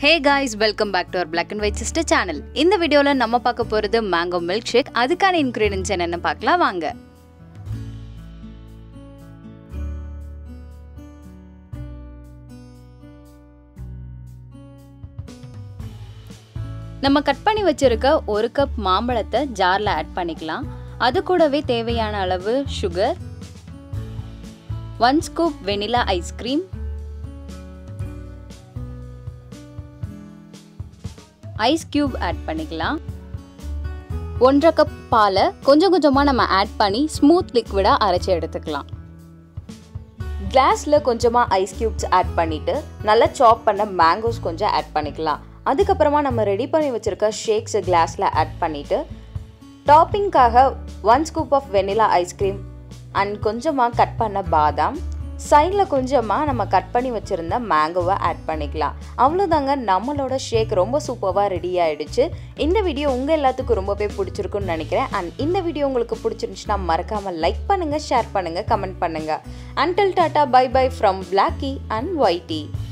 hey guys welcome back to our black and white sister channel இந்த வீடியோவில் நம்ம பார்க்க போகிறது மேங்கோ மில்க் ஷேக் அதுக்கான இன்க்ரீடியன்ஸ் என்னென்னு பார்க்கலாம் வாங்க நம்ம கட் பண்ணி வச்சிருக்க ஒரு கப் மாம்பழத்தை ஜாரில் ஆட் பண்ணிக்கலாம் அது கூடவே தேவையான அளவு sugar one scoop vanilla ice cream ice cube add பண்ணிக்கலாம் ஒன்றரை கப் பாலை கொஞ்சம் கொஞ்சமாக நம்ம ஆட் பண்ணி ஸ்மூத் லிக்விடாக அரைச்சி எடுத்துக்கலாம் கிளாஸில் கொஞ்சமாக ஐஸ் க்யூப்ஸ் ஆட் பண்ணிவிட்டு நல்லா சாப் பண்ண மேங்கோஸ் கொஞ்சம் ஆட் பண்ணிக்கலாம் அதுக்கப்புறமா நம்ம ரெடி பண்ணி வச்சுருக்க ஷேக்ஸ் கிளாஸில் ஆட் பண்ணிவிட்டு டாப்பிங்காக one scoop of vanilla ice cream and கொஞ்சமாக கட் பண்ண பாதாம் சைடில் கொஞ்சமாக நம்ம கட் பண்ணி வச்சுருந்த மேங்கோவை ஆட் பண்ணிக்கலாம் அவ்வளோதாங்க நம்மளோட ஷேக் ரொம்ப சூப்பராக ரெடி ஆகிடுச்சு இந்த வீடியோ உங்கள் எல்லாத்துக்கும் ரொம்பவே பிடிச்சிருக்குன்னு நினைக்கிறேன் அண்ட் இந்த வீடியோ உங்களுக்கு பிடிச்சிருந்துச்சுன்னா மறக்காமல் லைக் பண்ணுங்கள் ஷேர் பண்ணுங்கள் கமெண்ட் பண்ணுங்கள் until tata bye bye from Blackie and YT